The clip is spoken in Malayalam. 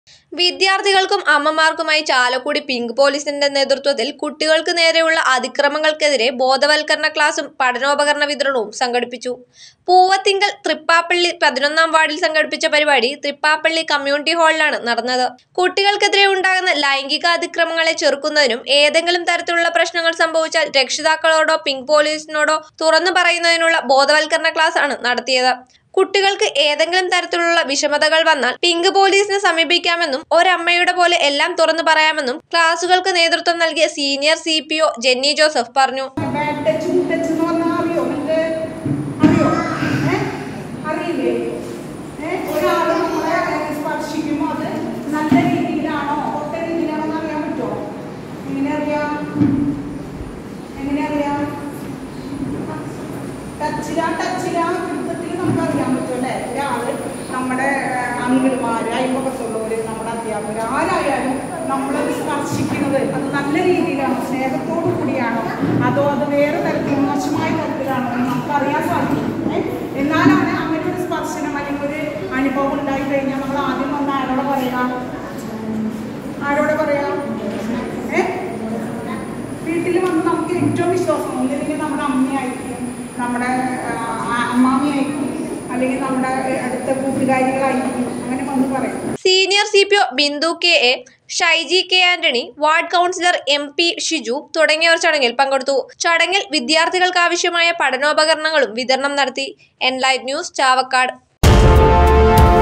വിദ്യാർത്ഥികൾക്കും അമ്മമാർക്കുമായി ചാലക്കുടി പിങ്ക് പോലീസിന്റെ നേതൃത്വത്തിൽ കുട്ടികൾക്ക് നേരെയുള്ള അതിക്രമങ്ങൾക്കെതിരെ ബോധവൽക്കരണ ക്ലാസും പഠനോപകരണ വിതരണവും സംഘടിപ്പിച്ചു പൂവത്തിങ്കൽ തൃപ്പാപ്പള്ളി പതിനൊന്നാം വാർഡിൽ സംഘടിപ്പിച്ച പരിപാടി തൃപ്പാപ്പള്ളി കമ്മ്യൂണിറ്റി ഹാളിലാണ് നടന്നത് കുട്ടികൾക്കെതിരെ ഉണ്ടാകുന്ന ലൈംഗിക അതിക്രമങ്ങളെ ചെറുക്കുന്നതിനും ഏതെങ്കിലും തരത്തിലുള്ള പ്രശ്നങ്ങൾ സംഭവിച്ചാൽ രക്ഷിതാക്കളോടോ പിങ്ക് പോലീസിനോടോ തുറന്നു പറയുന്നതിനുള്ള ബോധവൽക്കരണ ക്ലാസ് ആണ് നടത്തിയത് കുട്ടികൾക്ക് ഏതെങ്കിലും തരത്തിലുള്ള വിഷമതകൾ വന്നാൽ പിങ്ക് പോലീസിനെ സമീപിക്കാമെന്നും ഒരമ്മയുടെ പോലെ എല്ലാം തുറന്നു പറയാമെന്നും ക്ലാസുകൾക്ക് നേതൃത്വം നൽകിയ senior C P O Jenny Joseph പറഞ്ഞു ബാഡ് ടച്ച് ഗുഡ് ടച്ച് എന്ന് പറഞ്ഞാൽ അറിയോ നിങ്ങൾക്ക് അറിയോ ഏ അറിയില്ലേ ഏ ഒരാൾ നമ്മളെ സ്പർശിക്കുമ്പോൾ അത് നല്ല രീതിയിലാണോ ഒത്ത രീതിയിലാണോ എന്ന് അറിയാൻ പറ്റുമോ എങ്ങനെ അറിയാം എങ്ങനെ അറിയാം ടച്ചിലാ ടച്ചിലാ വൃത്തത്തിൽ നമുക്ക് അറിയാൻ പറ്റും അല്ലേ ഒരാള് നമ്മുടെ അങ്കിൾമാർ അയൽപക്കത്തുള്ളവർ നമ്മുടെ അധ്യാപകർ ആരായാലും നമ്മളത് സ്പർശിക്കുന്നത് അത് നല്ല രീതിയിലാണോ സ്നേഹത്തോടു കൂടിയാണോ അതോ അത് വേറെ തരത്തിൽ മോശമായ തരത്തിലാണോ എന്ന് നമുക്ക് അറിയാൻ സാധിക്കും ഏ? എന്നാലാണ് അങ്ങനെ ഒരു സ്പർശനം അല്ലെങ്കിൽ ഒരു അനുഭവം ഉണ്ടായി കഴിഞ്ഞാൽ നമ്മൾ ആദ്യം വന്ന് ആരോടെ പറയാം ആരോടെ പറയാം ഏ വീട്ടിൽ വന്ന് നമുക്ക് ഏറ്റവും വിശ്വാസം ഒന്നില്ലെങ്കിൽ നമ്മുടെ അമ്മയായിരിക്കും നമ്മുടെ ആ, അമ്മാമ്മയായിരിക്കും അല്ലെങ്കിൽ നമ്മുടെ അടുത്ത കൂട്ടുകാരികളായിരിക്കും അങ്ങനെ വന്ന് പറയും senior C P O Bindu K A Shaiji K Antony ward councillor M P Shiju തുടങ്ങിയവർ ചടങ്ങിൽ പങ്കെടുത്തു ചടങ്ങിൽ വിദ്യാർത്ഥികൾക്ക് ആവശ്യമായ പഠനോപകരണങ്ങളും വിതരണം നടത്തി എൻലൈറ്റ് ന്യൂസ് ചാവക്കാട്